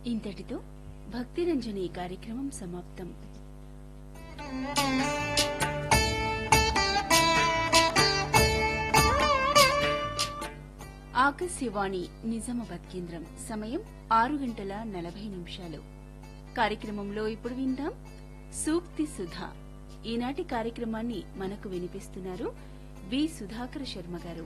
ఇంతటితో భక్తిరంజని కార్యక్రమం సమాప్తం ఆకాశవాణి నిజామాబాద్ కేంద్రం సమయం ఆరు గంటల నలభై నిమిషాలు కార్యక్రమంలో ఇప్పుడు విందాం సూక్తి సుధా ఈనాటి కార్యక్రమాన్ని మనకు వినిపిస్తున్నారు వి సుధాకర్ శర్మ గారు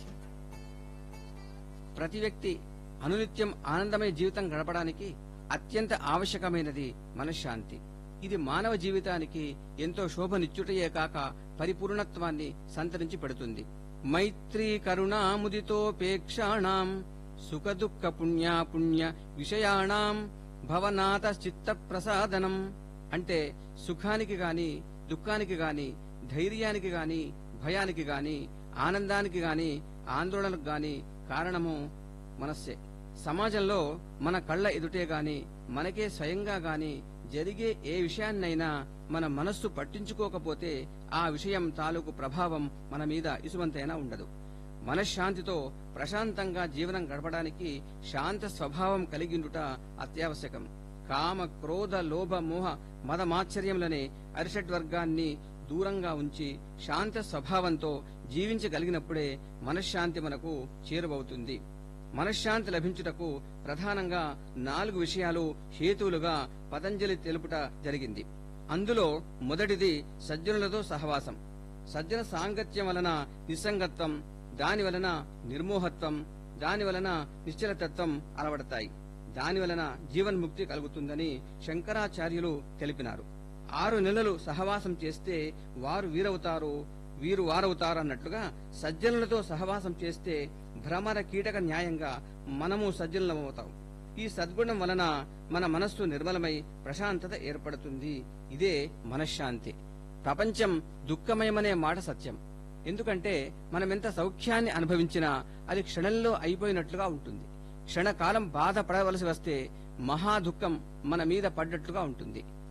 ప్రతి వ్యక్తి అనునిత్యం ఆనందమయ జీవితం గడపడానికి అత్యంత ఆవశ్యకమైనది మనశ్శాంతి ఇది మానవ జీవితానికి ఎంతో శోభనిచ్చుటయే కాక పరిపూర్ణత్వాన్ని సంతరించి పెడుతుంది మైత్రీ కరుణా ముదితోపేక్షాణం సుఖ దుఃఖ పుణ్యా పుణ్య విషయాణం భవనాథ చిత్త ప్రసాదనం అంటే సుఖానికి గాని దుఃఖానికి గాని ధైర్యానికి గాని భయానికి గాని ఆనందానికి గాని ఆందోళనకు గాని కారణము మనస్సే సమాజంలో మన కళ్ళ ఎదుటే గాని మనకే స్వయంగా గాని జరిగే ఏ విషయాన్నైనా మన మనస్సు పట్టించుకోకపోతే ఆ విషయం తాలూకు ప్రభావం మన మీద ఇసువంతైనా ఉండదు మనశ్శాంతితో ప్రశాంతంగా జీవనం గడపడానికి శాంత స్వభావం కలిగిండుట అత్యావశ్యకం కామ క్రోధ లోభ మోహ మదమాశ్చర్యములనే అరిషడ్వర్గాన్ని దూరంగా ఉంచి శాంత స్వభావంతో జీవించగలిగినప్పుడే మనశ్శాంతి మనకు చేరువవుతుంది మనశ్శాంతి లభించుటకు ప్రధానంగా నాలుగు విషయాలు హేతువులుగా పతంజలి తెలుపుట జరిగింది అందులో మొదటిది సజ్జనులతో సహవాసం సజ్జన సాంగత్యం వలన నిస్సంగత్వం దాని వలన నిర్మోహత్వం దాని వలన నిశ్చలతత్వం అలవడతాయి దాని వలన జీవన్ముక్తి కలుగుతుందని శంకరాచార్యులు తెలిపినారు ఆరు నెలలు సహవాసం చేస్తే వారు వీరవుతారు వీరు వారవుతారు అన్నట్లుగా సజ్జనులతో సహవాసం చేస్తే భ్రమర కీటక న్యాయంగా మనము సజ్జనులమవుతాం ఈ సద్గుణం వలన మన మనస్సు నిర్మలమై ప్రశాంతత ఏర్పడుతుంది ఇదే మనశ్శాంతి ప్రపంచం దుఃఖమయమనే మాట సత్యం ఎందుకంటే మనమెంత సౌఖ్యాన్ని అనుభవించినా అది క్షణంలో అయిపోయినట్లుగా ఉంటుంది క్షణకాలం బాధపడవలసి వస్తే మహా దుఃఖం మన మీద పడ్డట్లుగా ఉంటుంది